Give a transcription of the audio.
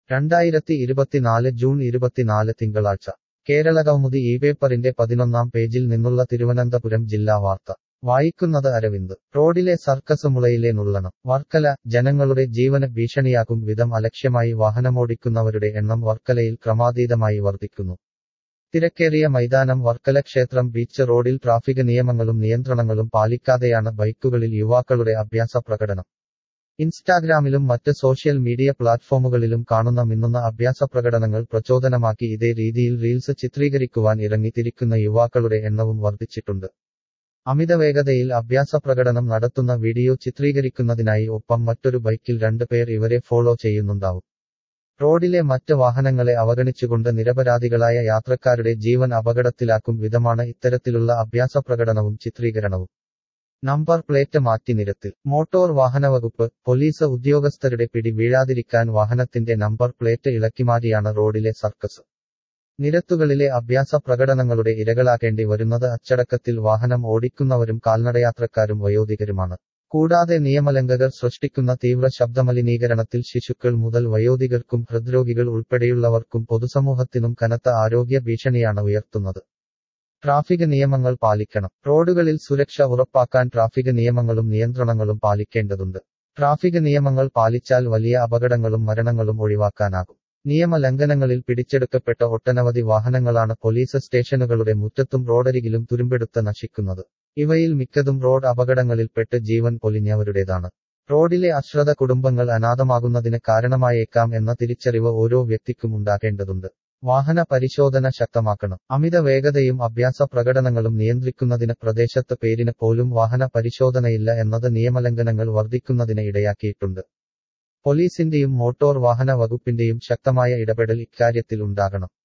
രണ്ടായിരത്തി ഇരുപത്തിനാല് ജൂൺ ഇരുപത്തിനാല് തിങ്കളാഴ്ച കേരളകൗമുദി ഈ പേപ്പറിന്റെ പതിനൊന്നാം പേജിൽ നിന്നുള്ള തിരുവനന്തപുരം ജില്ലാ വാർത്ത വായിക്കുന്നത് അരവിന്ദ് റോഡിലെ സർക്കസ് മുളയിലെ നുള്ളണം വർക്കല ജനങ്ങളുടെ ജീവന് ഭീഷണിയാകും വിധം അലക്ഷ്യമായി വാഹനമോടിക്കുന്നവരുടെ എണ്ണം വർക്കലയിൽ ക്രമാതീതമായി വർദ്ധിക്കുന്നു തിരക്കേറിയ മൈതാനം വർക്കല ക്ഷേത്രം ബീച്ച് റോഡിൽ ട്രാഫിക് നിയമങ്ങളും നിയന്ത്രണങ്ങളും പാലിക്കാതെയാണ് ബൈക്കുകളിൽ യുവാക്കളുടെ അഭ്യാസ പ്രകടനം ഇൻസ്റ്റാഗ്രാമിലും മറ്റ് സോഷ്യൽ മീഡിയ പ്ലാറ്റ്ഫോമുകളിലും കാണുന്ന മിന്നുന്ന അഭ്യാസ പ്രകടനങ്ങൾ പ്രചോദനമാക്കി ഇതേ രീതിയിൽ റീൽസ് ചിത്രീകരിക്കുവാൻ ഇറങ്ങിത്തിരിക്കുന്ന യുവാക്കളുടെ എണ്ണവും വർദ്ധിച്ചിട്ടുണ്ട് അമിതവേഗതയിൽ അഭ്യാസ പ്രകടനം നടത്തുന്ന വീഡിയോ ചിത്രീകരിക്കുന്നതിനായി ഒപ്പം മറ്റൊരു ബൈക്കിൽ രണ്ട് പേർ ഇവരെ ഫോളോ ചെയ്യുന്നുണ്ടാവും റോഡിലെ മറ്റ് വാഹനങ്ങളെ അവഗണിച്ചുകൊണ്ട് നിരപരാധികളായ യാത്രക്കാരുടെ ജീവൻ അപകടത്തിലാക്കും വിധമാണ് ഇത്തരത്തിലുള്ള അഭ്യാസ പ്രകടനവും ചിത്രീകരണവും നമ്പർ പ്ലേറ്റ് മാറ്റി നിരത്തിൽ മോട്ടോർ വാഹനവകുപ്പ് പോലീസ് ഉദ്യോഗസ്ഥരുടെ പിടി വീഴാതിരിക്കാൻ വാഹനത്തിന്റെ നമ്പർ പ്ലേറ്റ് ഇളക്കിമാറ്റിയാണ് റോഡിലെ സർക്കസ് നിരത്തുകളിലെ അഭ്യാസ പ്രകടനങ്ങളുടെ ഇരകളാക്കേണ്ടി വരുന്നത് അച്ചടക്കത്തിൽ വാഹനം ഓടിക്കുന്നവരും കാൽനടയാത്രക്കാരും വയോധികരുമാണ് കൂടാതെ നിയമലംഘകർ സൃഷ്ടിക്കുന്ന തീവ്ര ശബ്ദമലിനീകരണത്തിൽ ശിശുക്കൾ മുതൽ വയോധികർക്കും ഹൃദ്രോഗികൾ ഉൾപ്പെടെയുള്ളവർക്കും പൊതുസമൂഹത്തിനും കനത്ത ആരോഗ്യ ഭീഷണിയാണ് ഉയർത്തുന്നത് ട്രാഫിക് നിയമങ്ങൾ പാലിക്കണം റോഡുകളിൽ സുരക്ഷ ഉറപ്പാക്കാൻ ട്രാഫിക് നിയമങ്ങളും നിയന്ത്രണങ്ങളും പാലിക്കേണ്ടതുണ്ട് ട്രാഫിക് നിയമങ്ങൾ പാലിച്ചാൽ വലിയ അപകടങ്ങളും മരണങ്ങളും ഒഴിവാക്കാനാകും നിയമലംഘനങ്ങളിൽ പിടിച്ചെടുക്കപ്പെട്ട ഒട്ടനവധി വാഹനങ്ങളാണ് പോലീസ് സ്റ്റേഷനുകളുടെ മുറ്റത്തും റോഡരികിലും തുരുമ്പെടുത്ത് നശിക്കുന്നത് ഇവയിൽ മിക്കതും റോഡ് അപകടങ്ങളിൽപ്പെട്ട് ജീവൻ പൊലിഞ്ഞവരുടേതാണ് റോഡിലെ അശ്രദ്ധ കുടുംബങ്ങൾ അനാഥമാകുന്നതിന് കാരണമായേക്കാം എന്ന തിരിച്ചറിവ് ഓരോ വ്യക്തിക്കും ഉണ്ടാകേണ്ടതുണ്ട് വാഹന പരിശോധന ശക്തമാക്കണം അമിത വേഗതയും അഭ്യാസ പ്രകടനങ്ങളും നിയന്ത്രിക്കുന്നതിന് പ്രദേശത്ത് പേരിന് പോലും വാഹന പരിശോധനയില്ല എന്നത് നിയമലംഘനങ്ങൾ വർദ്ധിക്കുന്നതിന് ഇടയാക്കിയിട്ടുണ്ട് പോലീസിന്റെയും മോട്ടോർ വാഹന വകുപ്പിന്റെയും ശക്തമായ ഇടപെടൽ ഇക്കാര്യത്തിൽ ഉണ്ടാകണം